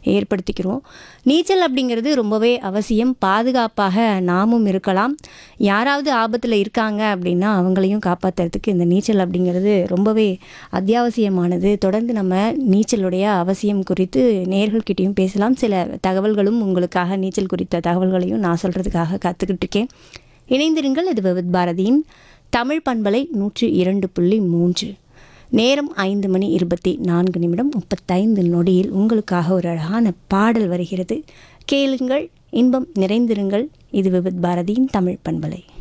ஏற்படுத்திக்கிறோம் நீச்சல் அப்படிங்கிறது ரொம்பவே அவசியம் பாதுகாப்பாக நாமும் இருக்கலாம் யாராவது ஆபத்தில் இருக்காங்க அப்படின்னா அவங்களையும் காப்பாற்றுறதுக்கு இந்த நீச்சல் அப்படிங்கிறது ரொம்பவே அத்தியாவசியமானது தொடர்ந்து நம்ம நீச்சலுடைய அவசியம் குறித்து நேர்கள்கிட்டையும் பேசலாம் சில தகவல்களும் உங்களுக்காக நீச்சல் குறித்த தகவல்களையும் நான் சொல்கிறதுக்காக காத்துக்கிட்டு இருக்கேன் இணைந்திருங்கள் இது விவித் பாரதியின் தமிழ் பண்பலை நூற்றி இரண்டு புள்ளி மூன்று நேரம் ஐந்து மணி இருபத்தி நான்கு நிமிடம் முப்பத்தைந்து நொடியில் உங்களுக்காக ஒரு அழகான பாடல் வருகிறது கேளுங்கள் இன்பம் நிறைந்திருங்கள் இது விவித் பாரதியின் தமிழ் பண்பலை